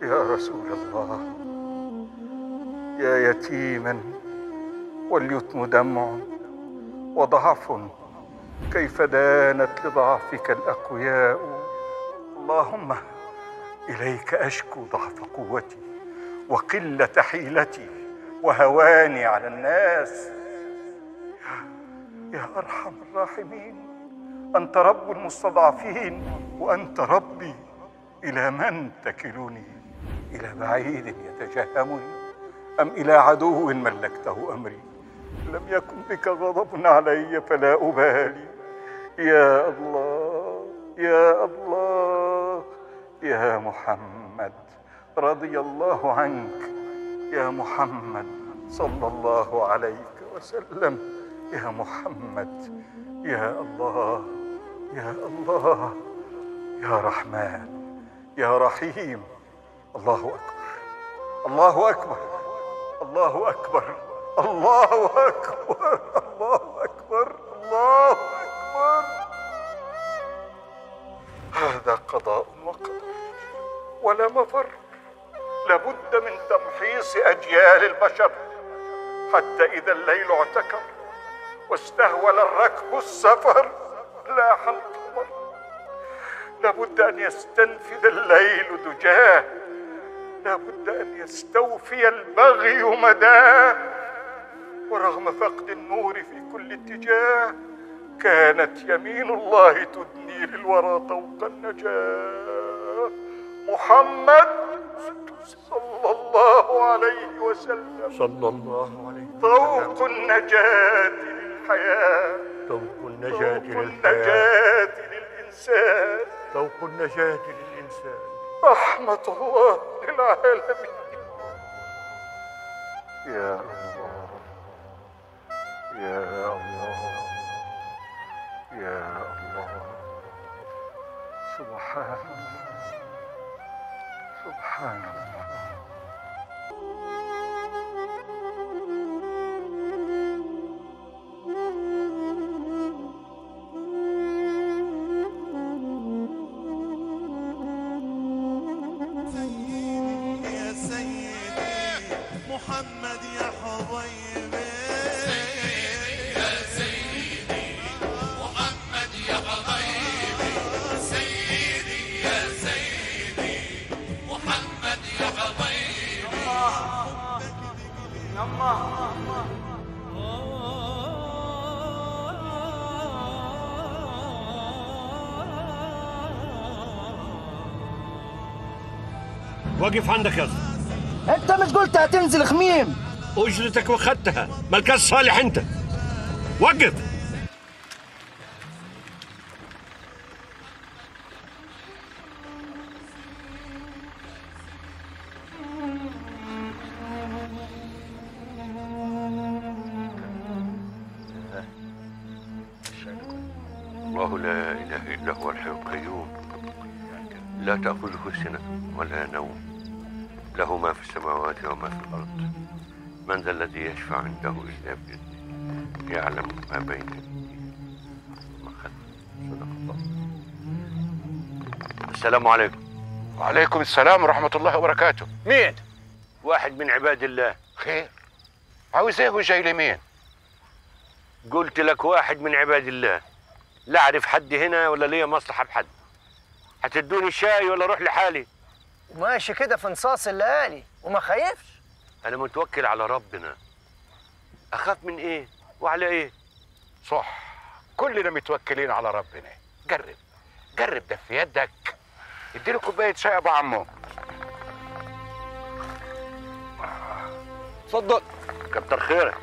يا رسول الله يا يتيما واليتم دمع وضعف كيف دانت لضعفك الاقوياء اللهم اليك اشكو ضعف قوتي وقله حيلتي وهواني على الناس يا ارحم الراحمين انت رب المستضعفين وانت ربي الى من تكلني الى بعيد يتجهمني ام الى عدو ملكته امري لم يكن بك غضب علي فلا ابالي يا الله يا الله يا محمد رضي الله عنك يا محمد صلى الله عليك وسلم يا محمد يا الله يا الله يا رحمن يا رحيم الله اكبر الله اكبر الله اكبر الله اكبر الله اكبر الله اكبر هذا قضاء وقدر ولا مفر لابد من تمحيص اجيال البشر حتى اذا الليل اعتكر واستهول الركب السفر لاح القمر لابد ان يستنفذ الليل دجاه لابد ان يستوفي البغي مداه ورغم فقد النور في كل اتجاه كانت يمين الله تدني للورى طوق النجاه محمد صلى الله عليه وسلم صلى الله عليه طوق النجاة للحياة طوق النجاة طوق للحياة النجاة للإنسان طوق النجاة للإنسان رحمة الله للعالمين يا الله يا الله يا الله سبحان الله سبحان الله يا سيدي محمد يا حبيبي يا سيدي محمد يا حبيبي سيدي يا سيدي محمد يا حبيبي وقف عندك يا أخي. انت مش قلت هتنزل خميم اجرتك واخدتها ملكاش صالح انت وقف الله لا اله الا هو الحي القيوم لا تاخذه سنه ولا نوم له ما في السماوات وما في الارض من ذا الذي يشفع عنده الا باذنه يعلم ما بين ايديهم وما خلفهم صدق الله السلام عليكم وعليكم السلام ورحمة الله وبركاته مين؟ واحد من عباد الله خير عاوز ايه وجاي لمين؟ قلت لك واحد من عباد الله لا اعرف حد هنا ولا ليا مصلحه بحد هتدوني شاي ولا اروح لحالي وماشي كده في نصاص الليالي وما خايفش انا متوكل على ربنا اخاف من ايه وعلى ايه صح كلنا متوكلين على ربنا جرب جرب ده في يدك اديله كوباية شاي يا ابو عمو اتفضل كتر خيرك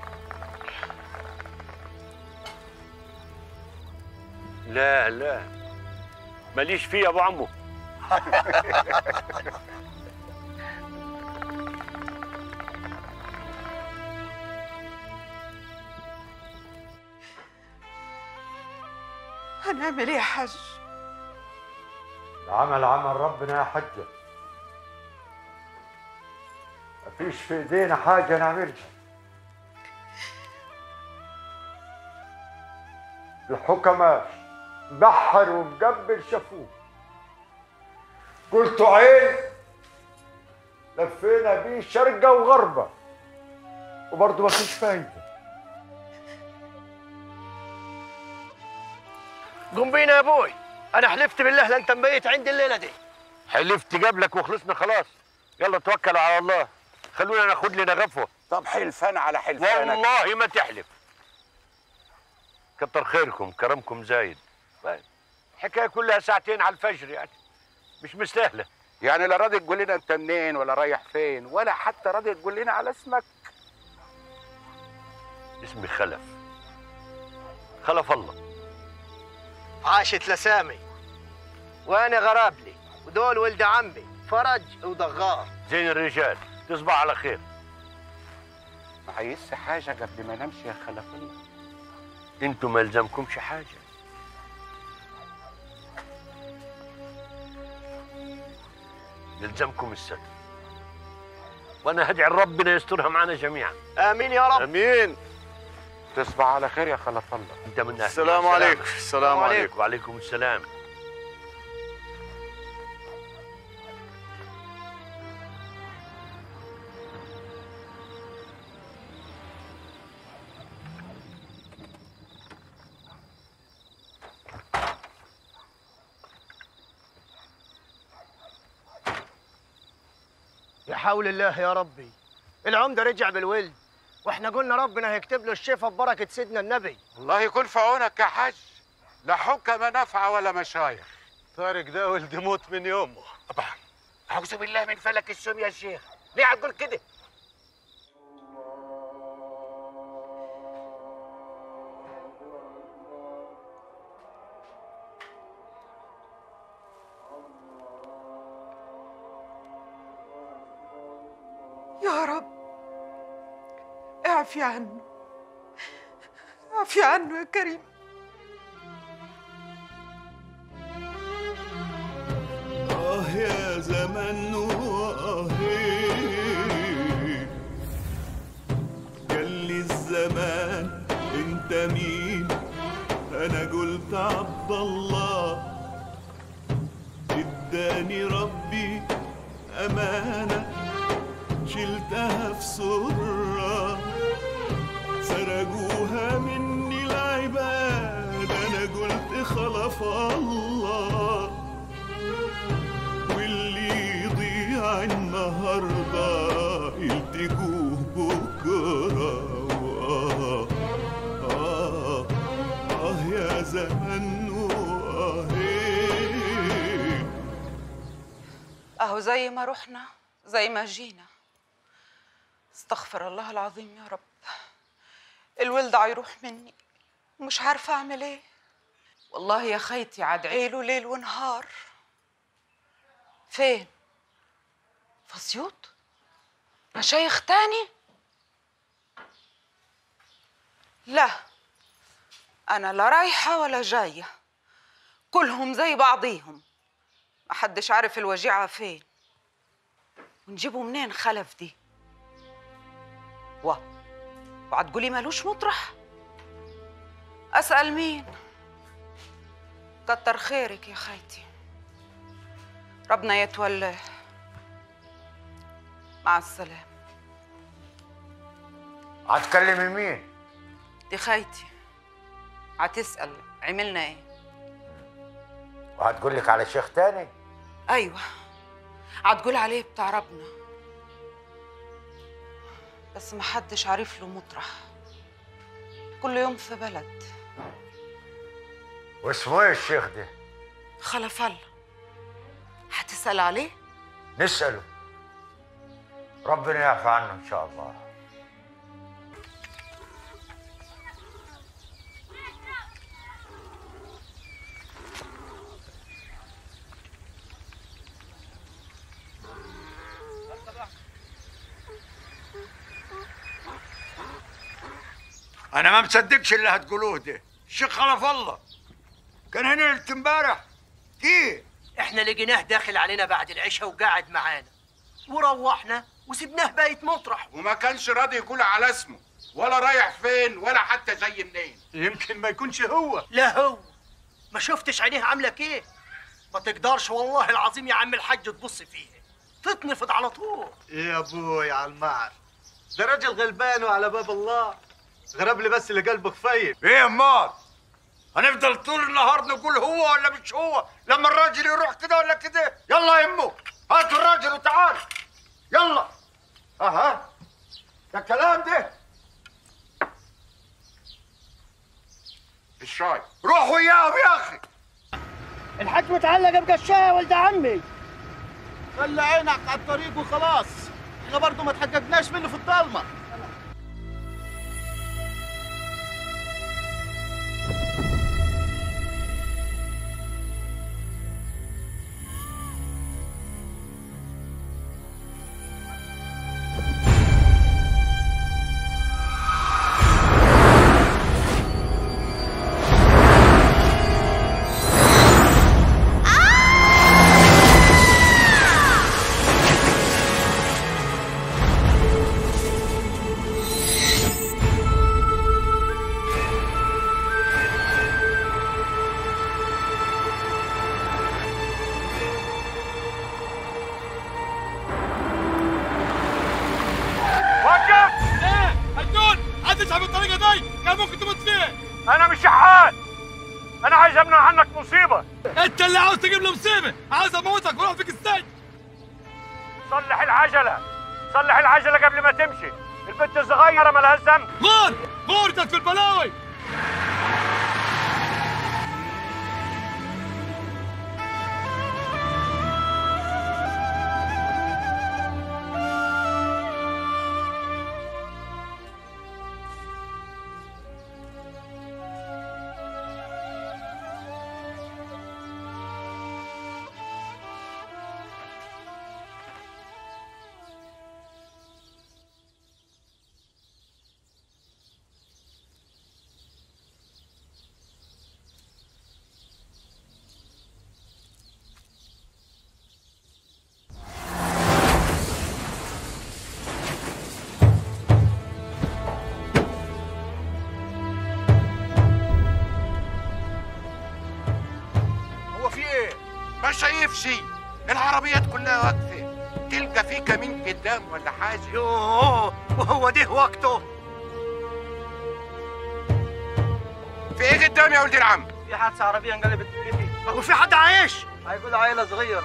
لا لا ماليش فيه يا ابو عمو هنعمل ايه يا حاج العمل عمل ربنا يا حجة مفيش في ايدينا حاجة نعملها الحكماء بحر ومقبل شافوه قلت عين لفينا بيه شرقة وغربة وبرضه ما فيش فايدة قوم بينا يا ابوي انا حلفت بالله لا انت مبيت عندي الليله دي حلفت قبلك وخلصنا خلاص يلا توكلوا على الله خلونا ناخد لنا غفوه طب حلفان على حلفانك والله ما تحلف كتر خيركم كرمكم زايد طيب، الحكايه كلها ساعتين على الفجر يعني مش مستاهله يعني لا راضي تقول لنا انت منين ولا رايح فين ولا حتى راضي تقول لنا على اسمك اسمي خلف خلف الله عاشت لسامي وانا غرابلي ودول ولد عمي فرج وضغار زين الرجال تصبح على خير ما عايزش حاجه قبل ما نمشي يا خلف الله انتم ما يلزمكمش حاجه يلزمكم الستر وانا هدعي ربنا يسترها معنا جميعا امين يا رب امين تصبح على خير يا خلف الله انت من اهل السلام عليكم السلام عليكم وعليكم السلام يا حول الله يا ربي العمده رجع بالولد واحنا قلنا ربنا هيكتب له الشفاء ببركه سيدنا النبي الله يكون في عونك يا حاج لا حكم نافعه ولا مشايخ طارق ده ولد موت من يومه طبعا اعوذ بالله من فلك السم يا شيخ ليه هتقول كده يا رب اعفي عنه اعفي عنه يا كريم آه يا زمن وآه قال لي الزمان انت مين انا قلت عبد الله اداني ربي امانه شلتها في سره سرقوها مني العباد انا قلت خلف الله واللي يضيع النهارده يلتقوه بكره وآه آه آه يا زمن وآه اهو زي ما رحنا زي ما جينا استغفر الله العظيم يا رب الولد هيروح مني ومش عارفه اعمل ايه والله يا خيتي عدعيله ليل ونهار فين في اسيوط مشايخ تاني لا انا لا رايحه ولا جايه كلهم زي بعضيهم محدش عارف الوجيعة فين ونجيبه منين خلف دي و وهتقولي مالوش مطرح أسأل مين كتر خيرك يا خيتي ربنا يتولاه مع السلامة هتكلمي مين؟ دي خيتي هتسأل عملنا ايه وهتقول لك على شيخ تاني؟ ايوه هتقول عليه بتاع ربنا بس محدش عارف له مطرح كل يوم في بلد واسمه ايه الشيخ ده؟ خلف الله هتسأل عليه نسأله ربنا يعفى عنه إن شاء الله انا ما مصدقش اللي هتقولوه ده الشيخ خلف الله كان هنا ليله امبارح كيف احنا لقيناه داخل علينا بعد العشاء وقاعد معانا وروحنا وسبناه بايت مطرح وما كانش راضي يقول على اسمه ولا رايح فين ولا حتى جاي منين يمكن ما يكونش هو لا هو ما شفتش عينيه عامله كيف ما تقدرش والله العظيم يا عم الحاج تبص فيه تتنفض على طول يا ابوي على المعر ده راجل غلبان وعلى باب الله غرب لي بس اللي قلبه خفيف ايه امال هنفضل طول النهار نقول هو ولا مش هو لما الراجل يروح كده ولا كده يلا يا امه هات الراجل وتعال يلا اها ده الكلام ده الشاي روح وياهم يا اخي الحاج متعلق بقشايه يا ولد عمي خلي عينك على الطريق وخلاص احنا برضه ما تحققناش منه في الضلمه وقف ايه هتقول هتسحب الطريقه دي كان ممكن تموت فيها انا مش شحات انا عايز امنع عنك مصيبه انت اللي عاوز تجيب له مصيبه عاوز اموتك واروح فيك السجن صلح العجله صلح العجله قبل ما تمشي البنت الصغيره مالهاش ذنب غور غور انت في البلاوي هو في ايه ما شايف شيء العربيات كلها واقفه تلقى في كمين قدام ولا حاجه يوه وهو ده وقته في ايه قدام يا ولد العم في حادثه عربيه انقلبت بيتي هو في حد عايش هيقول عيله صغيره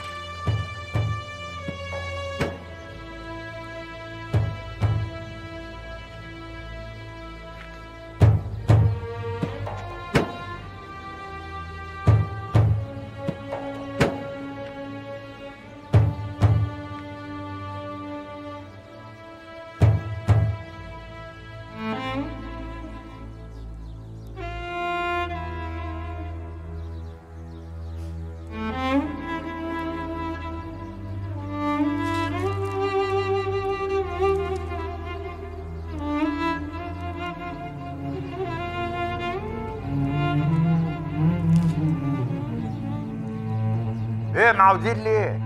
ايه معودين ليه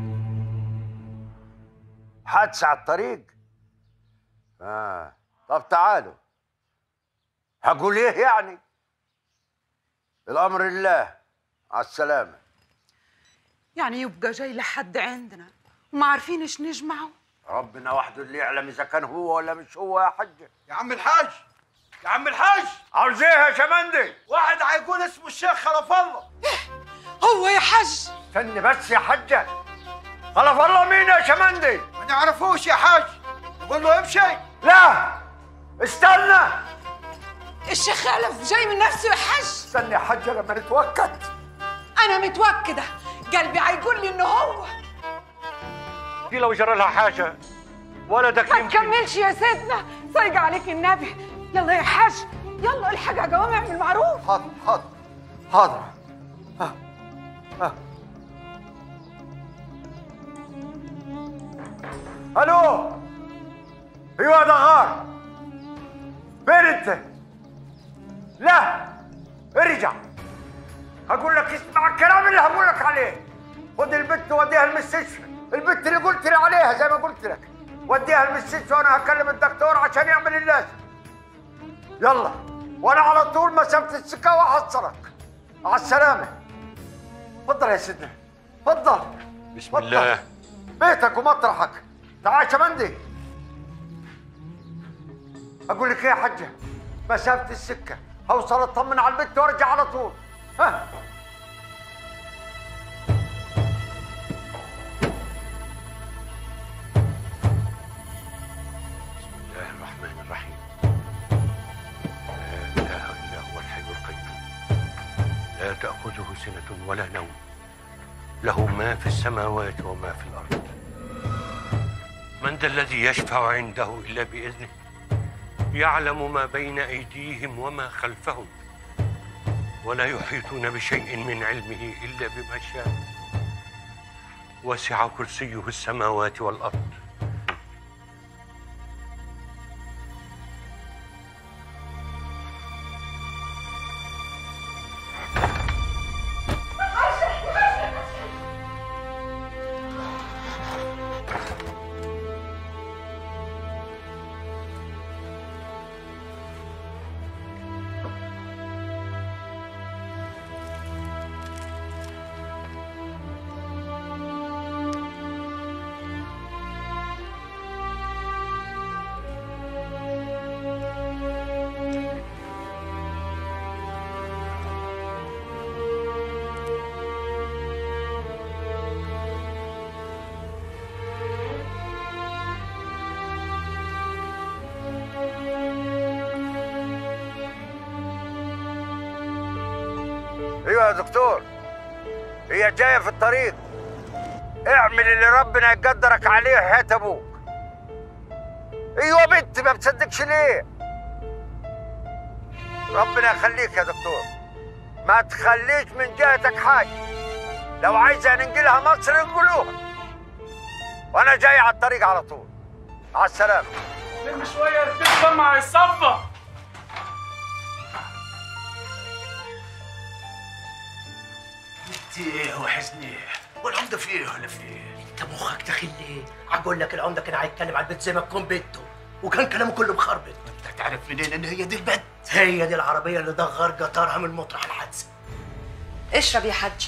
حادثة على الطريق اه طب تعالوا هقول ايه يعني الامر لله على السلامة يعني يبقى جاي لحد عندنا وما عارفين ايش نجمعه ربنا وحده اللي يعلم اذا كان هو ولا مش هو يا حجة يا عم الحاج يا عم الحاج عاوز ايه يا شمندي واحد هيقول اسمه الشيخ خلف الله هو يا حج استني بس يا حجة خلف الله مين يا شمندي ما نعرفوش يا حاج قول له امشي لا استنى الشيخ خلف جاي من نفسه يا حج استني يا حجة لما نتوكد انا متوكده قلبي هيقول لي انه هو دي لو جرى لها حاجة ولدك ما يمكن تكملش يا سيدنا صيق عليك النبي يلا يا حاج يلا الحق يا قوام اعمل معروف حاضر حاضر حاضر ها ها الو ايوه ده غار فين انت لا ارجع هقول لك اسمع الكلام اللي هقول لك عليه خد البت وديها المستشفى البت اللي قلت لي عليها زي ما قلت لك وديها المستشفى وانا هكلم الدكتور عشان يعمل اللازم يلا وانا على طول مسافه السكه وهحصلك على السلامه اتفضل يا سيدنا اتفضل بسم الله بيتك ومطرحك تعال شمندي اقول لك ايه يا حجه مسافه السكه هوصل اطمن على البيت وارجع على طول ها بسم الله الرحمن الرحيم لا إله إلا هو الحي القيوم لا تأخذه سنة ولا نوم له ما في السماوات وما في الأرض من ذا الذي يشفع عنده إلا بإذنه يعلم ما بين أيديهم وما خلفهم ولا يحيطون بشيء من علمه إلا بما شاء وسع كرسيه السماوات والأرض ايوه يا دكتور هي جايه في الطريق اعمل اللي ربنا يقدرك عليه حياة ابوك ايوه بنت ما بتصدقش ليه ربنا يخليك يا دكتور ما تخليش من جهتك حاجه لو عايزه ننقلها مصر نقولوها وانا جاي على الطريق على طول مع السلامه لم شويه الدب مع الصفه ايه وحزني والعمده فيه ولا فيه انت مخك داخل ليه اقول لك العمده كان هيتكلم على البيت زي ما تكون بيته وكان كلامه كله مخربط انت تعرف منين ان هي دي البيت هي دي العربيه اللي دغر قطارها من مطرح الحادثه اشرب يا حج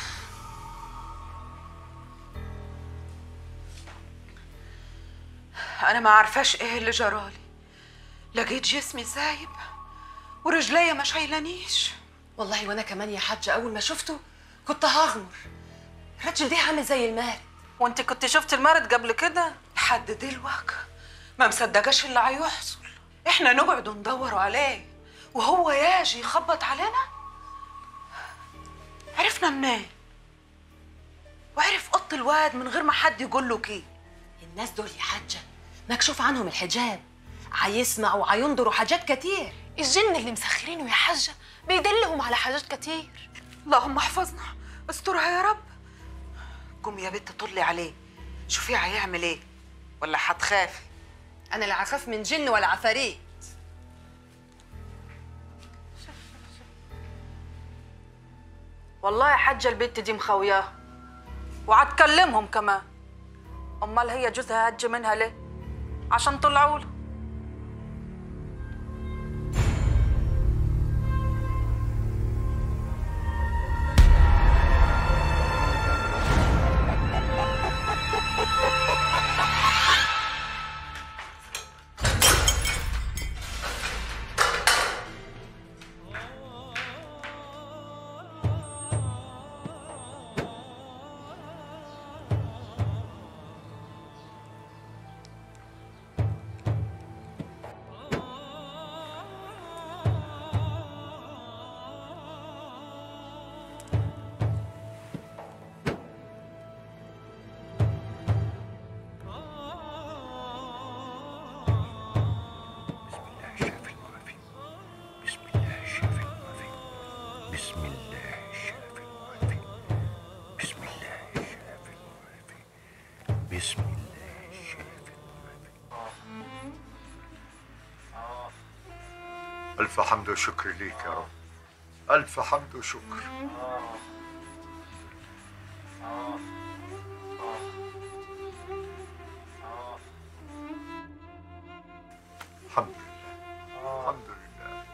انا ما عارفاش ايه اللي جرالي لقيت جسمي سايب ورجليا ما شايلانيش والله وانا كمان يا حاجة اول ما شفته كنت هغمر الراجل ده عامل زي المارد وانت كنت شفت المرض قبل كده لحد دلوقتي ما مصدقاش اللي هيحصل احنا نقعد ندور عليه وهو ياجي يخبط علينا عرفنا منين وعرف قط الواد من غير ما حد يقول له كيه الناس دول يا حاجة مكشوف عنهم الحجاب هيسمعوا وهينظروا حاجات كتير الجن اللي مسخرينه يا حاجة بيدلهم على حاجات كتير اللهم احفظنا استرها يا رب قوم يا بنت طلي عليه شوفيه هيعمل ايه ولا هتخافي انا لا هخاف من جن ولا عفاريت والله يا حاجه البت دي مخوياها وهتكلمهم كمان امال هي جوزها هج منها ليه عشان طلعوا له بسم الله الشافي المعافي بسم الله الشافي المعافي بسم الله الشافي ألف حمد وشكر ليك يا رب ألف حمد وشكر الحمد لله الحمد لله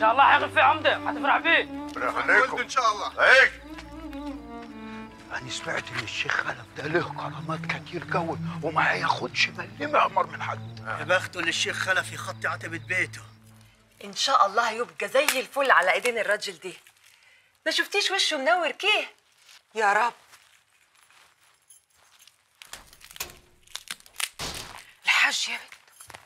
شاء الله حيخف فيه عمده هتفرح فيه ربنا يخليكم ان شاء الله ايش انا سمعت ان الشيخ خلف ده له كرامات كتير قوي وما هياخدش مليمه امر من حد يا بخته اللي الشيخ خلف يخطي عتبة بيته ان شاء الله يبقى زي الفل على ايدين الراجل ده ما شفتيش وشه منور كيه يا رب الحاج يا بنت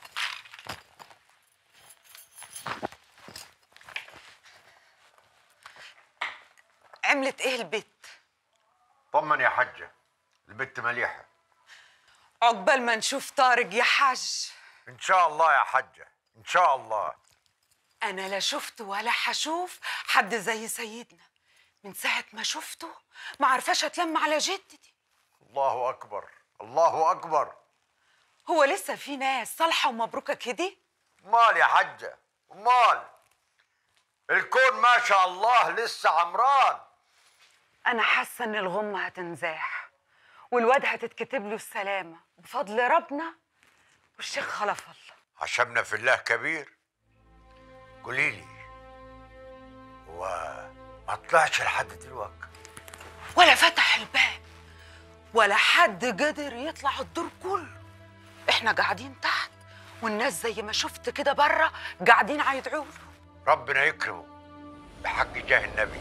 عملت ايه البت طمن يا حجه البت مليحه عقبال ما نشوف طارق يا حاج ان شاء الله يا حجه ان شاء الله انا لا شفت ولا حشوف حد زي سيدنا من ساعه ما شفته ما عرفاش اتلم على جدتي الله اكبر الله اكبر هو لسه في ناس صالحه ومبروكه كده مال يا حجه مال الكون ما شاء الله لسه عمران انا حاسه ان الغمه هتنزاح والواد هتتكتب له السلامه بفضل ربنا والشيخ خلف الله عشمنا في الله كبير قولي لي هو ما طلعش لحد دلوقتي ولا فتح الباب ولا حد قدر يطلع الدور كله احنا قاعدين تحت والناس زي ما شفت كده بره قاعدين هيدعوا له ربنا يكرمه بحق جاه النبي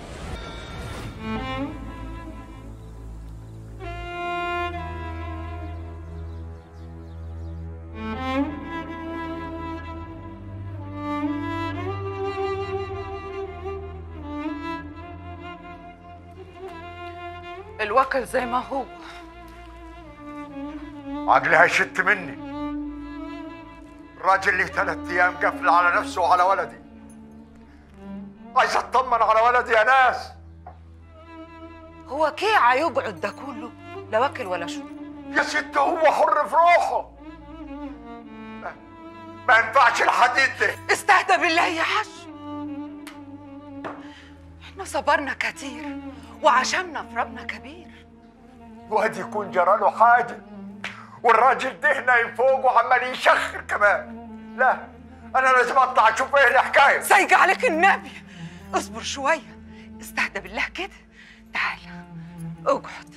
الوكل زي ما هو عقلها يشت مني الراجل لي ثلاث ايام قفل على نفسه وعلى ولدي عايز اطمن على ولدي يا ناس هو كيه هيقعد ده كله لا واكل ولا شو يا ست هو حر في روحه ما- ما ينفعش الحديد ده استهدى بالله يا حاج احنا صبرنا كتير وعشمنا في ربنا كبير واد يكون جراله حاجه والراجل ده نايم فوق وعمال يشخر كمان لا انا لازم اطلع اشوف ايه الحكايه سايق عليك النبي اصبر شويه استهدى بالله كده تعال اقعد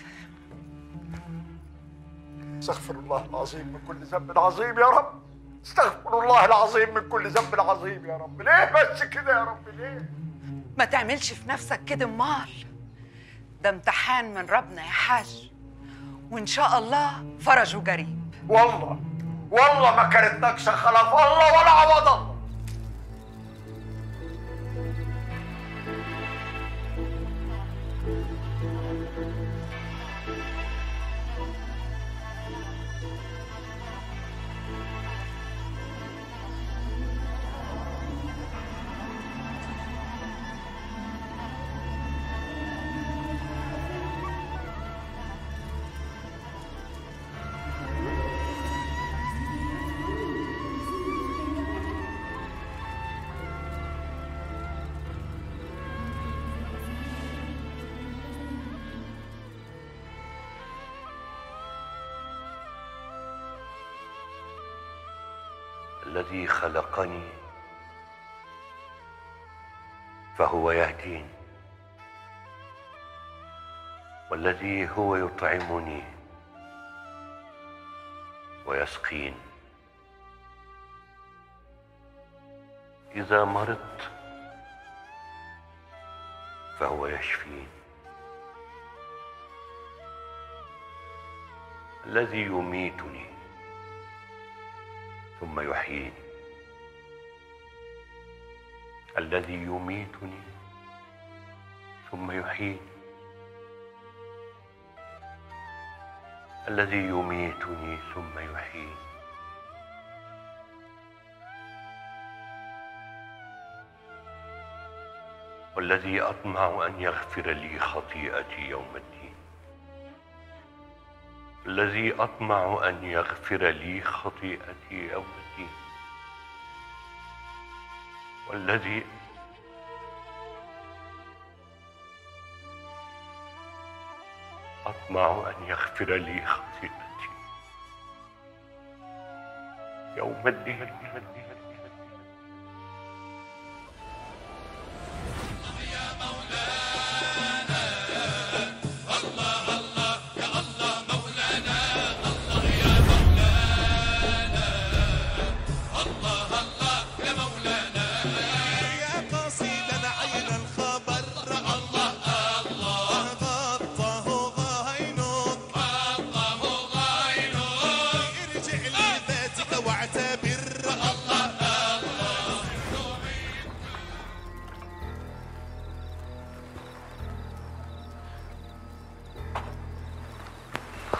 استغفر الله العظيم من كل ذنب عظيم يا رب استغفر الله العظيم من كل ذنب عظيم يا رب ليه بس كده يا رب ليه ما تعملش في نفسك كده امال ده امتحان من ربنا يا حاج وان شاء الله فرجه قريب والله والله ما كانت ناقصه خلف الله ولا عوض الله الذي خلقني فهو يهدين والذي هو يطعمني ويسقين اذا مرضت فهو يشفين الذي يميتني ثم يحييني الذي يميتني ثم يحييني الذي يميتني ثم يحييني والذي اطمع ان يغفر لي خطيئتي يوم الدين الذي اطمع ان يغفر لي خطيئتي يوم الدين والذي اطمع ان يغفر لي خطيئتي يوم الدين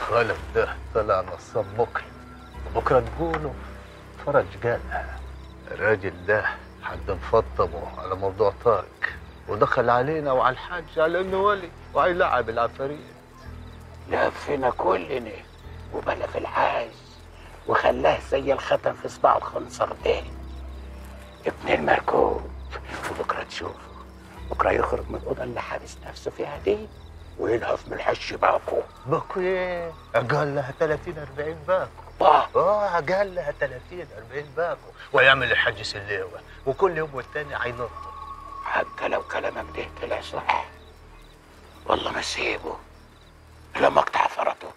خالد ده طلع نصاب بكره وبكره تقولوا فرج قالها الراجل ده حد مفطمه على موضوع طارق ودخل علينا وعلى الحاج على انه ولي وهيلعب العفاريت لفنا كلنا وبلا في الحاج وخلاه زي الختم في صباع الخنصر ده ابن المركوب وبكره تشوفه بكره يخرج من الاوضه اللي حابس نفسه فيها دي ويلهف من الحش باكو باكو ايه؟ اقل لها 30 40 باكو اه اه اقل لها 30 40 باكو ويعمل الحاج سليوه وكل يوم والتاني هينط حتى لو كلامك ده طلع صح والله ما سيبه لما اقطع فرطه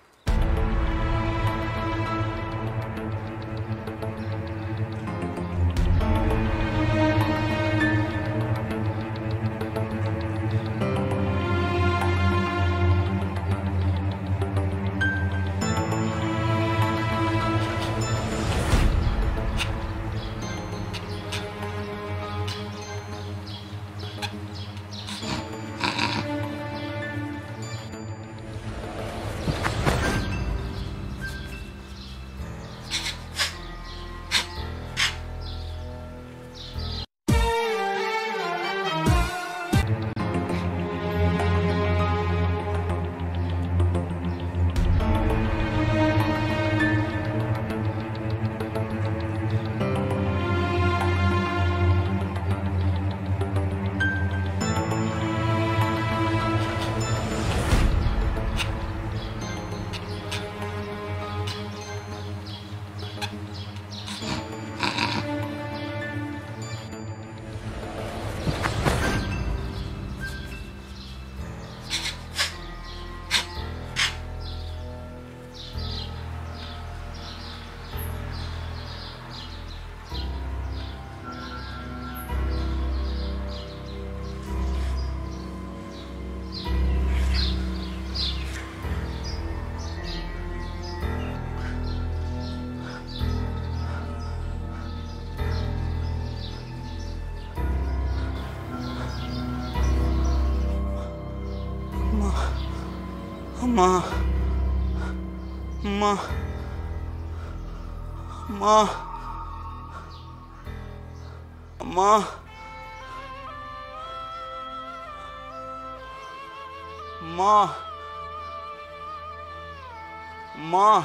أما أما أما أما أما أما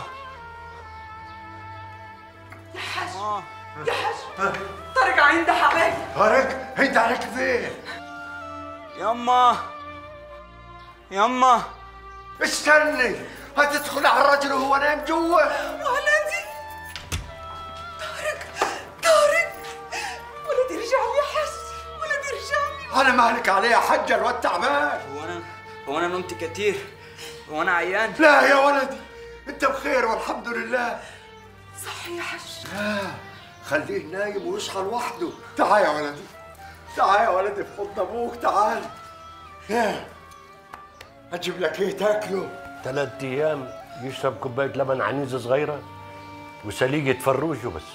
يا حاج يا حاج طارق عند حبايبي طارق انت عليك فين؟ يما يما استني هتدخل على الرجل وهو نايم جوا ولدي طارق طارق ولدي رجع لي يا حاج ولدي رجع لي انا مالك عليه يا حجه الواد تعبان هو انا هو انا نمت كتير هو انا عيان لا يا ولدي انت بخير والحمد لله صح يا حاج لا خليه نايم ويصحى لوحده تعال يا ولدي تعال يا ولدي في حضن ابوك تعال ايه اجيب لك ايه تاكله ثلاث ايام يشرب كوبايه لبن عنيزه صغيره وسليقه فروج وبس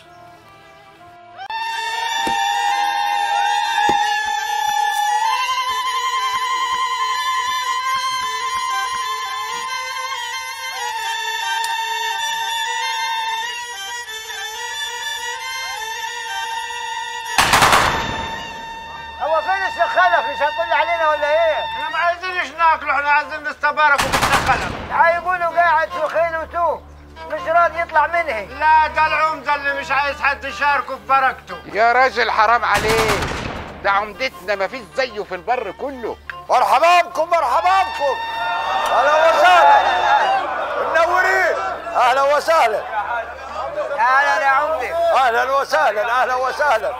هو فين الشيخ خلف مش هتقول علينا ولا ايه؟ احنا ما عايزينش ناكله احنا عايزين نستبارك ونتخلف هيقولوا قاعد في خيلته مش راضي يطلع منه لا ده العمده اللي مش عايز حد يشاركه في بركته يا راجل حرام عليك ده عمدتنا ما فيش زيه في البر كله مرحبا بكم مرحبا بكم اهلا وسهلا منورين اهلا وسهلا اهلا يا عمدي اهلا وسهلا اهلا وسهلا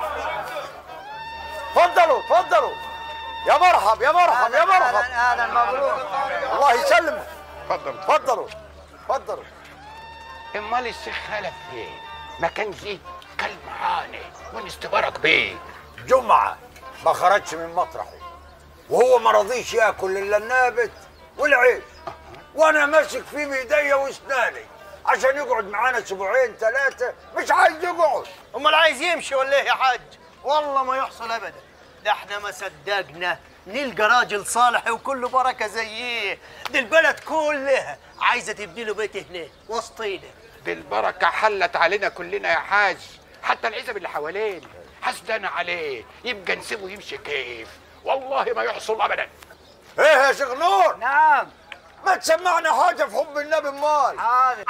تفضلوا تفضلوا يا مرحب يا مرحب يا مرحب اهلا اهلا مبروك الله يسلمك تفضل تفضلوا تفضلوا امال الشيخ خلف فين ما كان جه كل معانا ونستبارك بيه جمعة ما خرجش من مطرحه وهو ما رضيش ياكل الا النابت والعيش وانا ماسك فيه بايديا واسناني عشان يقعد معانا اسبوعين ثلاثة مش عايز يقعد امال عايز يمشي ولا ايه يا حاج والله ما يحصل ابدا ده احنا ما صدقنا نلقى راجل صالح وكله بركه زيه دي البلد كلها عايزه تبني له بيت هنا وسطينا دي البركة حلت علينا كلنا يا حاج حتى العزب اللي حوالينا حسدنا عليه يبقى نسيبه يمشي كيف والله ما يحصل ابدا ايه يا شيخ نور نعم ما تسمعنا حاجه في حب النبي امال حاضر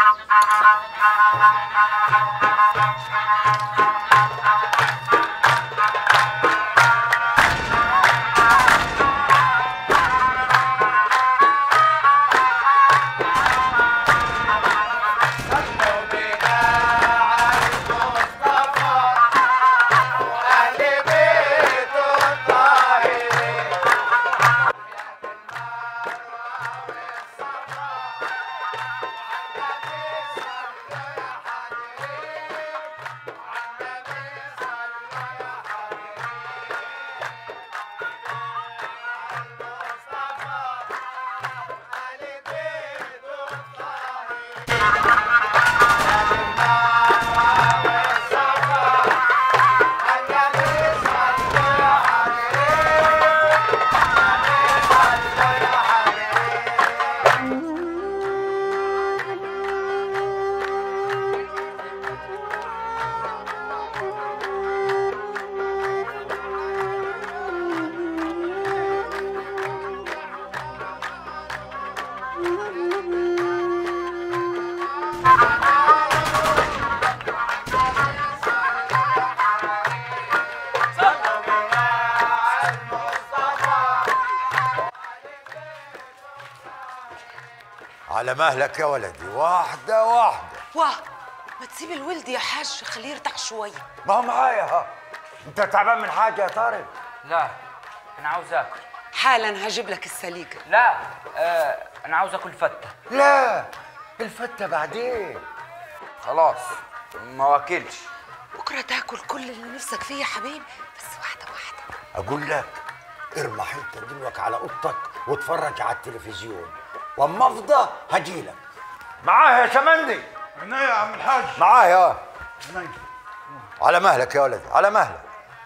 على مهلك يا ولدي واحده واحده واه ما تسيب الولد يا حاج خليه يرتاح شويه ما هو معايا ها انت تعبان من حاجه يا طارق لا انا عاوز اكل حالا هجيب لك السليقه لا آه انا عاوز اكل فته لا الفته بعدين خلاص ما واكلش بكره تاكل كل اللي نفسك فيه يا حبيبي بس واحده واحده اقول لك ارمح انت دلوك على اوضتك واتفرج على التلفزيون واما افضى هجيلك معاه يا شمندي هنا يا عم الحاج معاه يا على مهلك يا ولدي على مهلك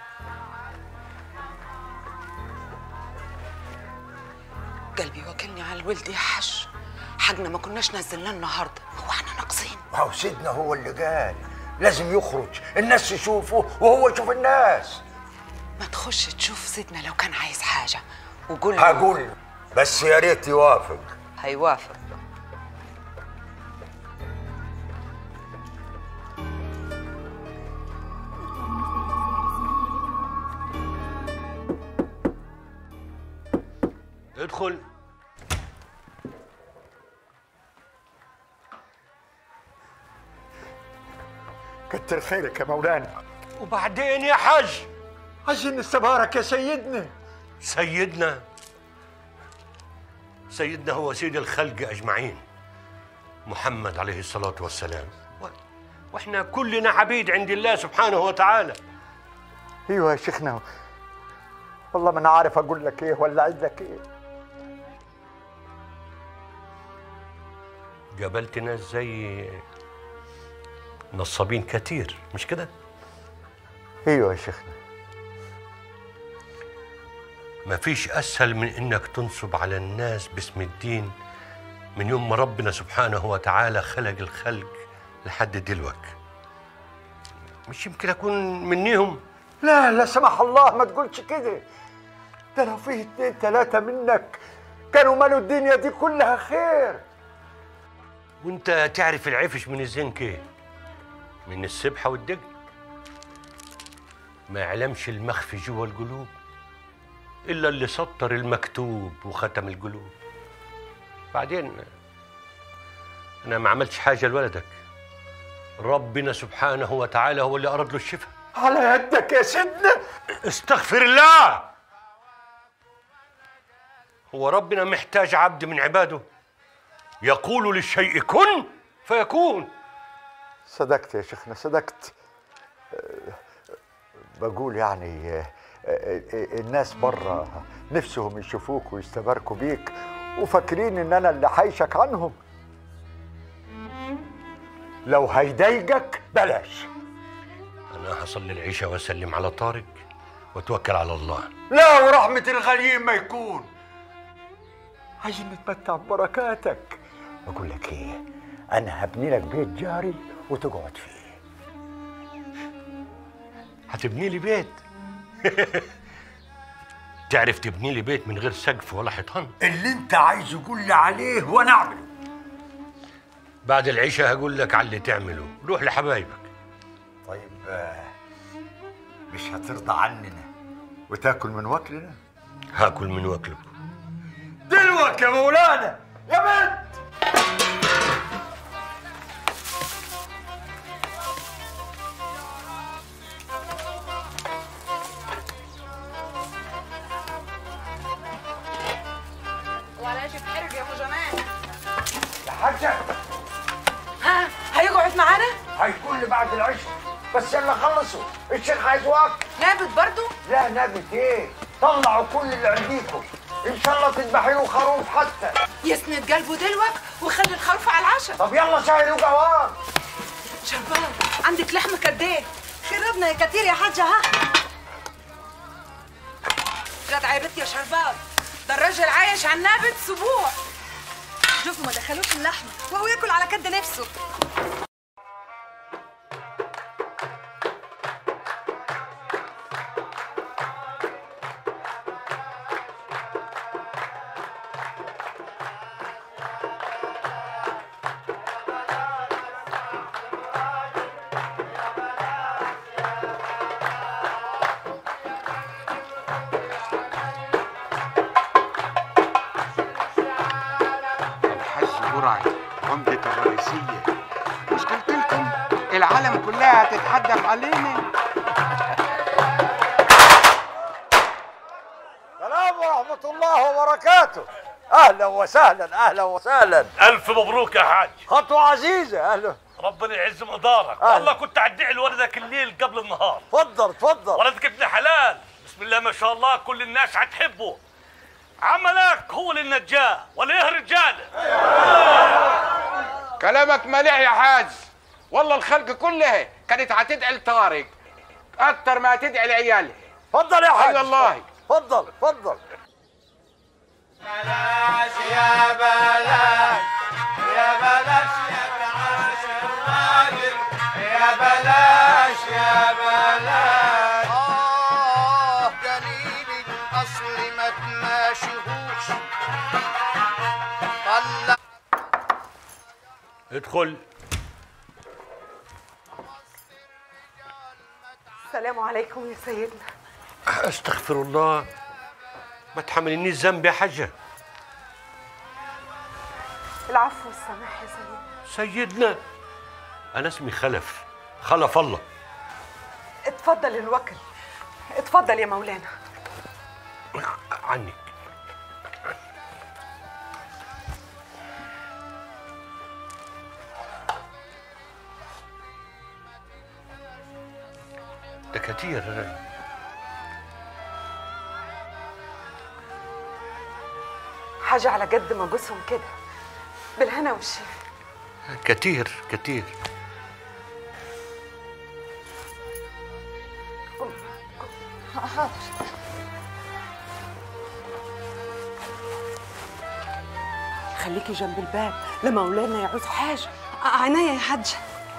قلبي واكلني على الولد يا حاج حقنا ما كناش نزلناه النهارده هو احنا ناقصين ما هو سيدنا هو اللي قال لازم يخرج الناس تشوفه وهو يشوف الناس ما تخش تشوف سيدنا لو كان عايز حاجه وقول له هقول له بس يا ريت يوافق هيوافق ادخل كتر خيرك يا مولانا وبعدين يا حاج عايزين نستبارك يا سيدنا سيدنا سيدنا هو سيد الخلق أجمعين محمد عليه الصلاة والسلام و- وإحنا كلنا عبيد عند الله سبحانه وتعالى ايوه يا شيخنا والله ما انا عارف اقول لك ايه ولا اعيد لك ايه قابلت ناس زي نصابين كتير مش كده؟ ايوه يا شيخنا ما فيش أسهل من إنك تنصب على الناس باسم الدين من يوم ما ربنا سبحانه وتعالى خلق الخلق لحد دلوك مش يمكن أكون منيهم لا لا سمح الله ما تقولش كده ده لو فيه اتنين تلاتة منك كانوا مالوا الدنيا دي كلها خير وانت تعرف العفش من الزنك ايه من السبحة والدجل ما يعلمش المخفي جوا القلوب إلا اللي سطر المكتوب وختم القلوب بعدين أنا ما عملتش حاجة لولدك ربنا سبحانه وتعالى هو اللي أراد له الشفاء على يدك يا سيدنا استغفر الله هو ربنا محتاج عبد من عباده يقول للشيء كن فيكون صدقت يا شيخنا صدقت أه، بقول يعني أه، أه، الناس بره نفسهم يشوفوك ويستباركوا بيك وفاكرين ان انا اللي حايشك عنهم لو هيضايقك بلاش أنا هصلي العشاء وأسلم على طارق وتوكل على الله لا ورحمة الغاليين ما يكون عايزين نتمتع ببركاتك بقول لك ايه انا هبني لك بيت جاري وتقعد فيه هتبني لي بيت تعرف تبني لي بيت من غير سقف ولا حيطان اللي انت عايز قول لي عليه وانا اعمله بعد العشاء هقول لك على اللي تعمله روح لحبايبك طيب آه، مش هترضى عننا وتاكل من وكلنا هاكل من وكلك دلوك يا مولانا يا بنت ولا شيء حرج يا ابو جمال يا حاجة ها هيقعد معانا هيكون لي بعد العشاء بس يلا خلصوا الشيخ عايز وقت نابت برضو لا نابت ايه طلعوا كل اللي عنديكم ان شاء الله تذبحي له خروف حتى يسند قلبه دلوك وخلي الخروف على العشاء طب يلا شاي وقهوه شربان عندك لحمه قد ايه خربنا يا كتير يا حاجة ها جدع يا بنت يا شربان ده الراجل عايش على النابت اسبوع شوفوا ما دخلوش اللحمة وهو ياكل على كد نفسه الحاج برعي عمدة الرئيسية مش قلت لكم العالم كلها هتتحدف علينا السلام ورحمة الله وبركاته أهلا وسهلا أهلا وسهلا ألف مبروك يا حاج خطوة عزيزة أهلا ربنا يعز مقدارك أهلا. والله كنت أدعي لولدك الليل قبل النهار تفضل تفضل ولدك ابن حلال بسم الله ما شاء الله كل الناس هتحبه عملك هو اللي نجاه ولا ايه رجاله كلامك مليح يا حاج والله الخلق كلها كانت هتدعي لطارق اكتر ما هتدعي لعيالها تفضل يا حاج أي والله تفضل تفضل بلاش يا بلاش يا بلاش يا بلاش الراجل يا بلاش يا بلاش آه جليل الأصل ما تماشيهوش طلع ادخل السلام عليكم يا سيدنا استغفر الله ما تحملنيش ذنب يا حاجة العفو والسماح يا سيدنا سيدنا أنا اسمي خلف خلف الله اتفضل الوكل اتفضل يا مولانا عنك ده كتير حاجة على قد ما جوزهم كده بالهنا والشفا كتير كتير حاضر خليكي جنب الباب لمولانا يعوز حاجة عينيا يا حاجة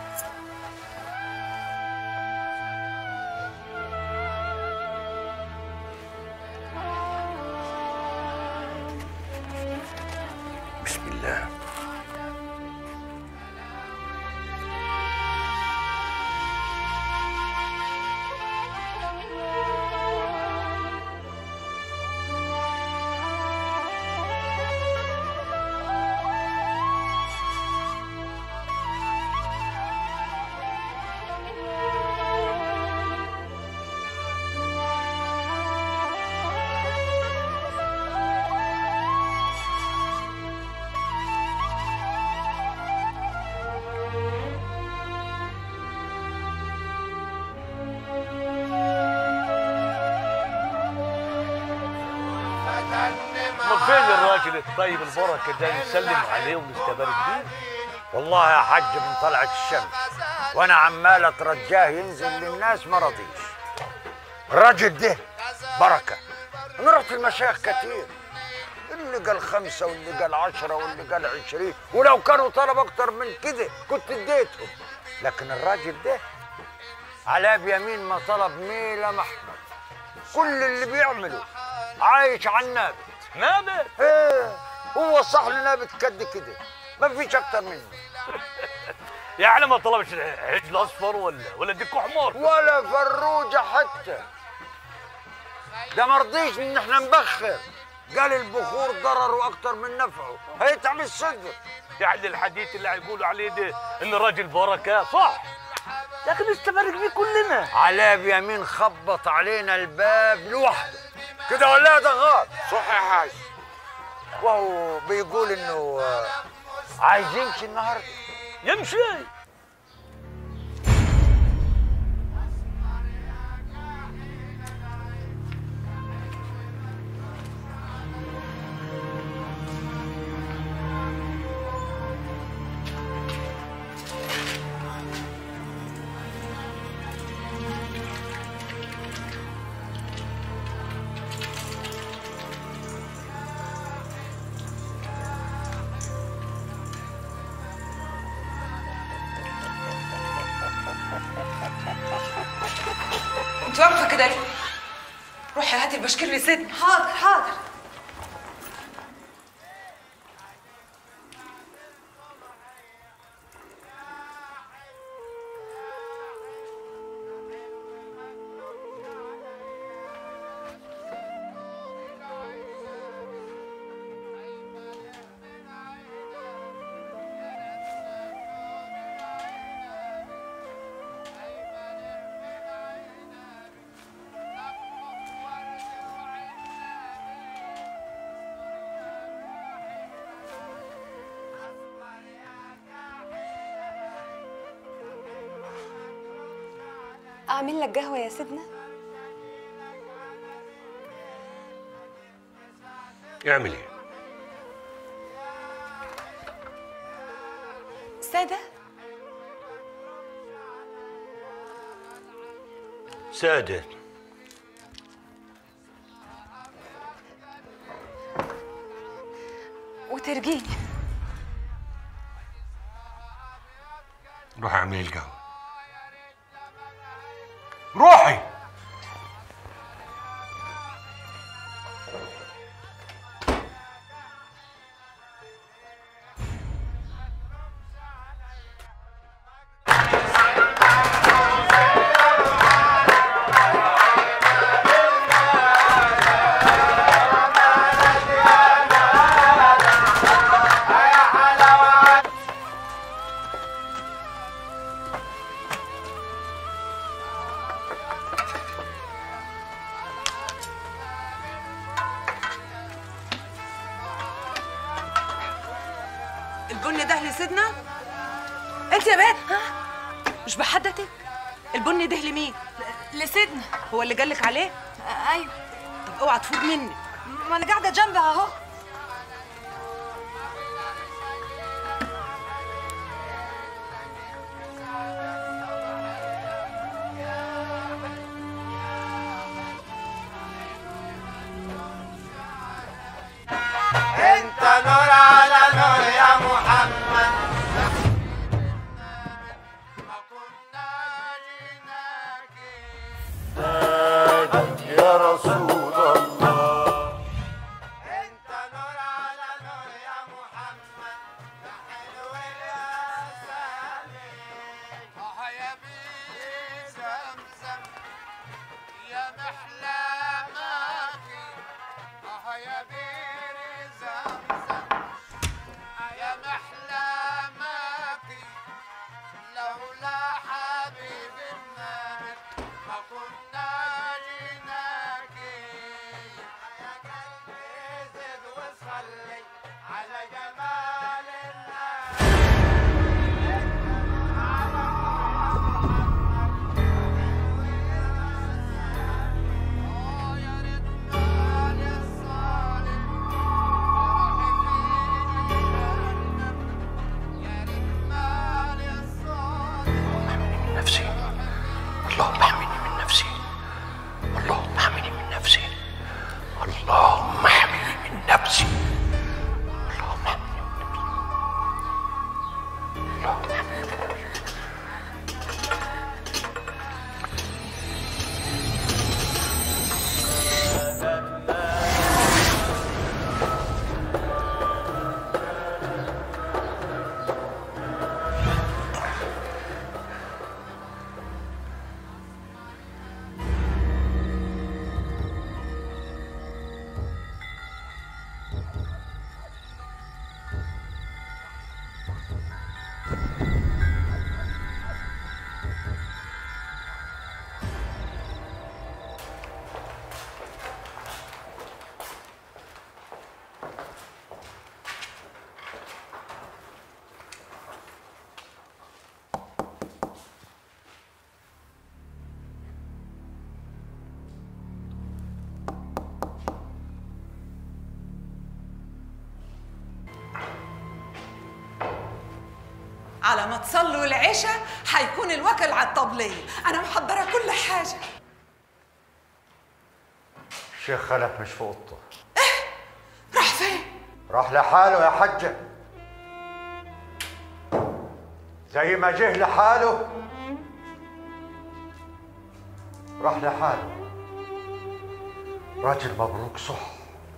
بسم الله ما فين الراجل الطيب البركه ده نسلم عليه ونستبارك بيه والله يا حج من طلعت الشمس وانا عمال اترجاه ينزل للناس ما رضيش الراجل ده بركة أنا رحت المشايخ كتير اللي قال خمسة واللي قال عشرة واللي قال عشرين ولو كانوا طلب أكتر من كده كنت اديتهم لكن الراجل ده على بيمين ما طلب ميلة محمد كل اللي بيعمله عايش على النابت نابت؟ ايه هو صح له نابت قد كده ما فيش أكتر منه يعني ما طلبش عجل اصفر ولا ولا ديك حمار ولا فروجة حتى ده مرضيش ان احنا نبخر قال البخور ضرره اكتر من نفعه هيتعب الصدر يعني الحديث اللي هيقولوا عليه ده ان راجل بركه صح لكن استفرق بيه كلنا علاء بيمين خبط علينا الباب لوحده كده ولا يا دغار صح يا حاج وهو بيقول انه آه، عايز يمشي النهارده يمشي انت واقفه كده ليه؟ روحي هاتي البشكير لسيدنا حاضر حاضر اعمل لك قهوه يا سيدنا اعملي ساده سادة وترجيني روحي اعملي القهوة روحي البن ده لسيدنا انت يا بنت مش بحدتك البن ده لمين لسيدنا هو اللي قالك عليه ايوه طب اوعى تفوت مني ما انا قاعده جنبها اهو انت نور على نور يا محمد يا رسول الله على ما تصلوا العشاء هيكون الوكل على الطبلية أنا محضرة كل حاجة الشيخ خلف مش في اوضته راح فين؟ راح لحاله يا حجة زي ما جه لحاله راح لحاله راجل مبروك صح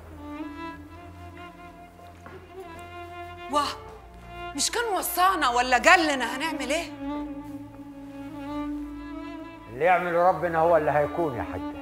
واه مش كان وصانا ولا قال لنا هنعمل ايه؟ اللي يعمله ربنا هو اللي هيكون يا حجة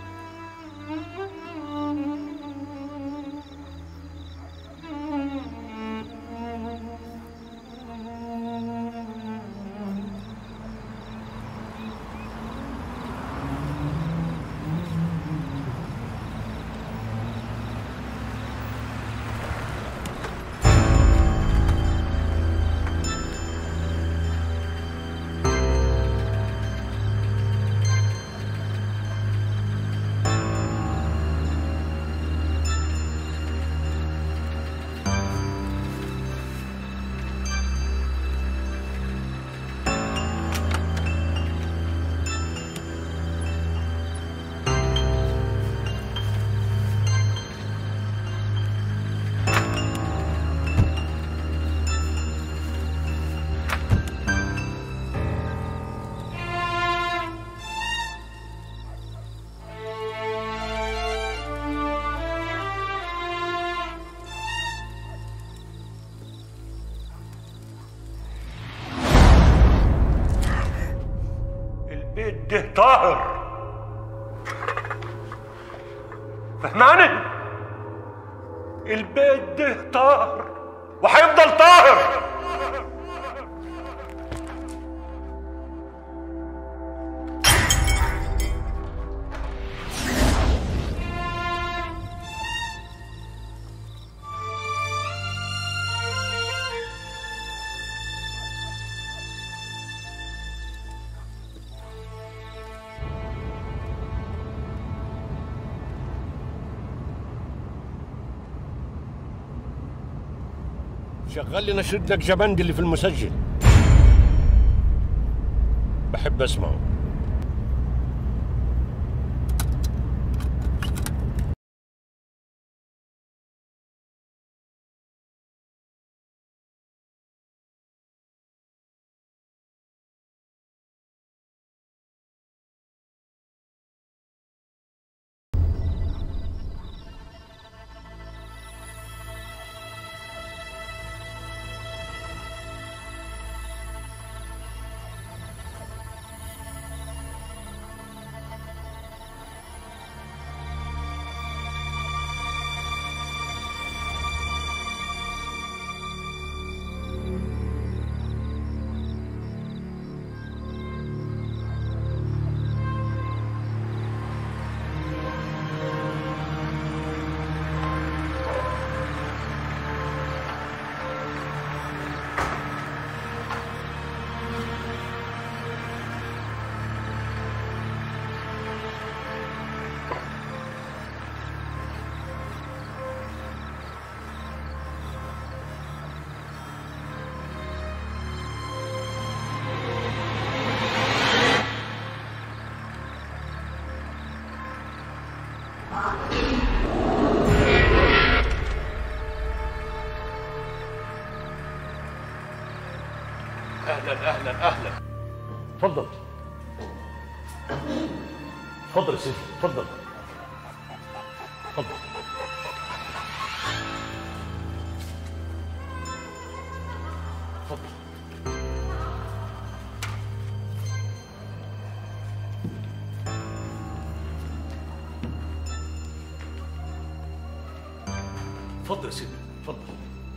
البيت ده طاهر فهماني البيت ده طاهر وهيفضل طاهر شغل لي نشيد لك جبندي اللي في المسجل بحب اسمعه اهلا اهلا اهلا اتفضل اتفضل يا سيدي اتفضل اتفضل اتفضل اتفضل يا سيدي اتفضل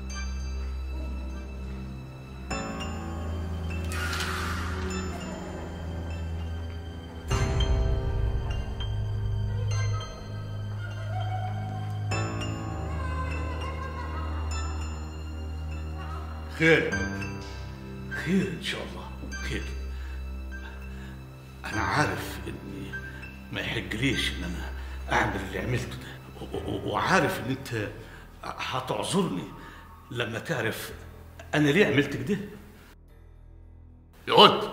خير خير ان شاء الله خير انا عارف اني ما يحقليش ان انا اعمل اللي عملته ده و- و- وعارف ان انت هتعذرني لما تعرف انا ليه عملت كده يقعد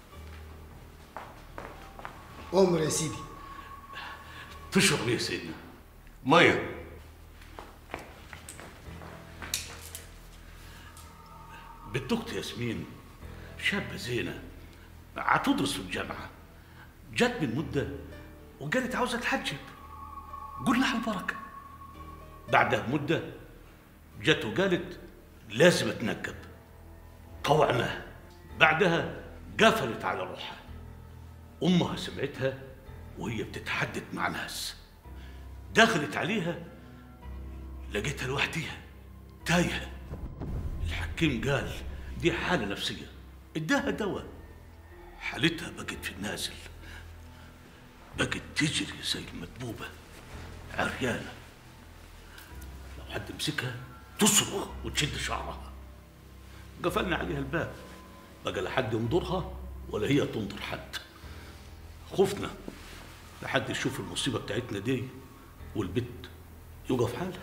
أمر يا سيدي تشرب ايه يا سيدنا ميه بنت اختي ياسمين شابه زينه هتدرس في الجامعه جت من مده وقالت عاوزه تحجب قول لها البركه بعدها بمده جت وقالت لازم اتنكب طوعناها بعدها قفلت على روحها امها سمعتها وهي بتتحدث مع ناس دخلت عليها لقيتها لوحديها تايهه الحكيم قال دي حالة نفسية اداها دواء حالتها بقت في النازل بقت تجري زي المدبوبة عريانة لو حد مسكها تصرخ وتشد شعرها قفلنا عليها الباب بقى لا حد ينظرها ولا هي تنظر حد خفنا لحد يشوف المصيبة بتاعتنا دي والبت يوقف حالها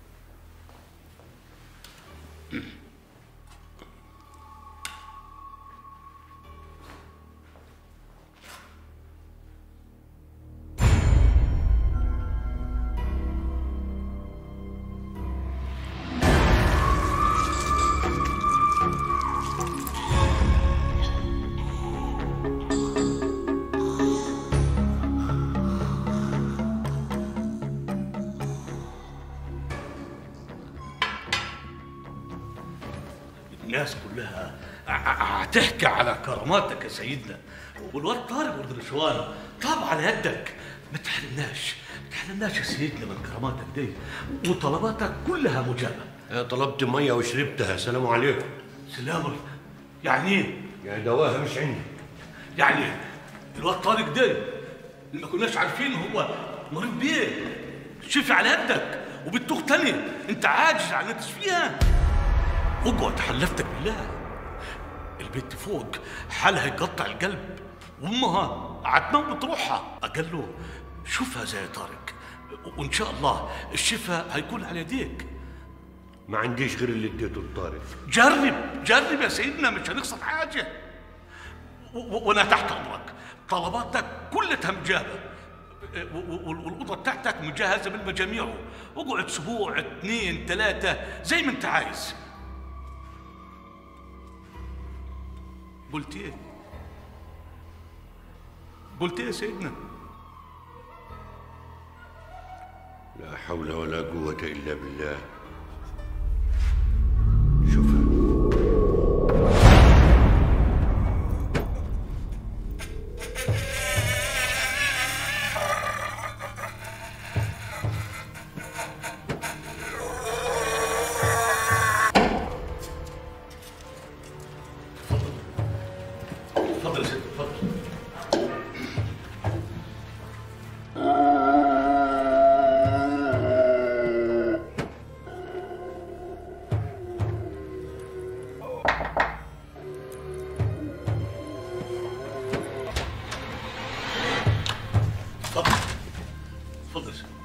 الناس كلها ع- ع- هتحكي على كراماتك يا سيدنا والواد طارق ولد الرشوان طاب على يدك ما تحرمناش ما تحرمناش يا سيدنا من كراماتك دي وطلباتك كلها مجابه طلبت ميه وشربتها سلام عليكم سلام يعني ايه؟ يعني دواها مش عندي يعني الواد طارق ده اللي ما كناش عارفين هو مريض بيه شفي على يدك وبتوخ تاني انت عاجز عن تشفيها اقعد حلفتك بالله البنت فوق حالها يقطع القلب وامها هتموت روحها قال له شوفها زي طارق وان شاء الله الشفاء هيكون على يديك ما عنديش غير اللي اديته لطارق جرب جرب يا سيدنا مش هنخسر حاجه و- و- وانا تحت امرك طلباتك كلها مجابه و- و- والاوضه بتاعتك مجهزه بالمجاميع اقعد اسبوع اثنين ثلاثه زي ما انت عايز قلت ايه قلت ايه يا سيدنا لا حول ولا قوة إلا بالله اتفضل يا سيدنا اتفضل اتفضل اتفضل يا سيدنا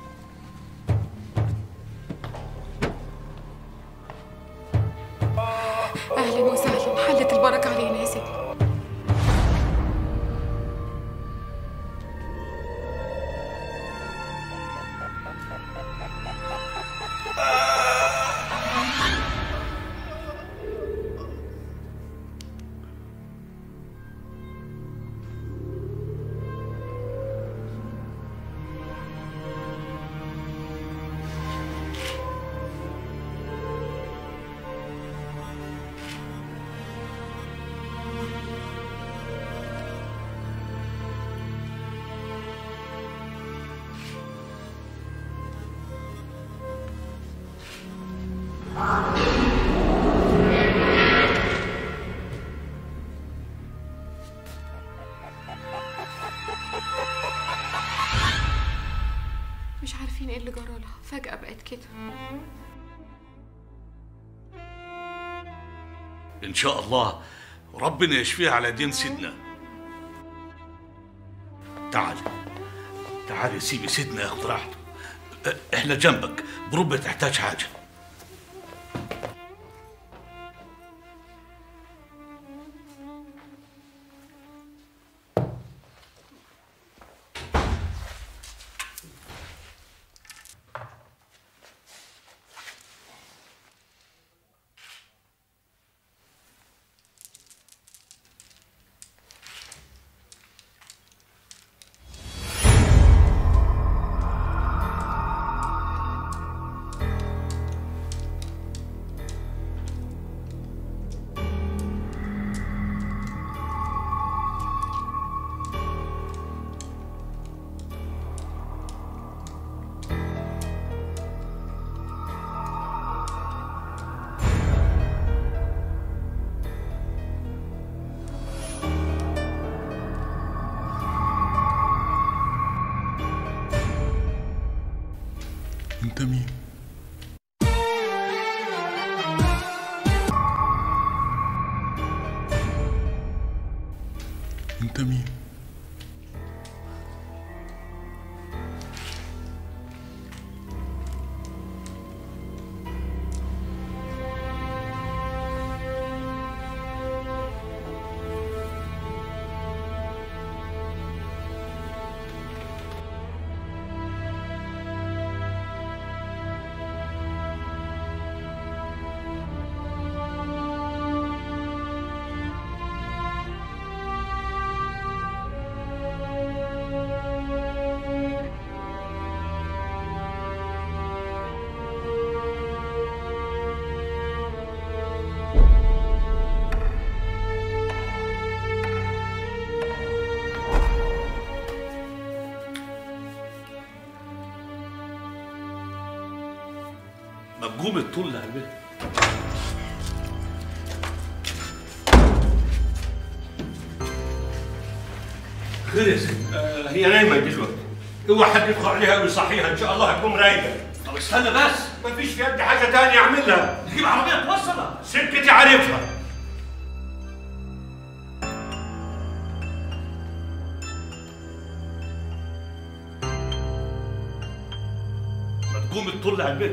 اهلا وسهلا حلت البركه علينا يا سيدي عارفين ايه اللي جرالها فجأة بقت كده ان شاء الله ربنا يشفيها على دين سيدنا تعال تعال يا سيدي سيدنا ياخد راحته اه، احنا جنبك بربع تحتاج حاجه انت مين انت مين ما تقوم تطل على البيت خير يا سيدي آه هي نايمه دلوقتي اوعى حد يدخل عليها ويصحيها ان شاء الله هتقوم رايقه طب استنى بس مفيش في يدي حاجه تانية اعملها نجيب عربيه توصلها سكتي عارفها ما تقوم تطل على البيت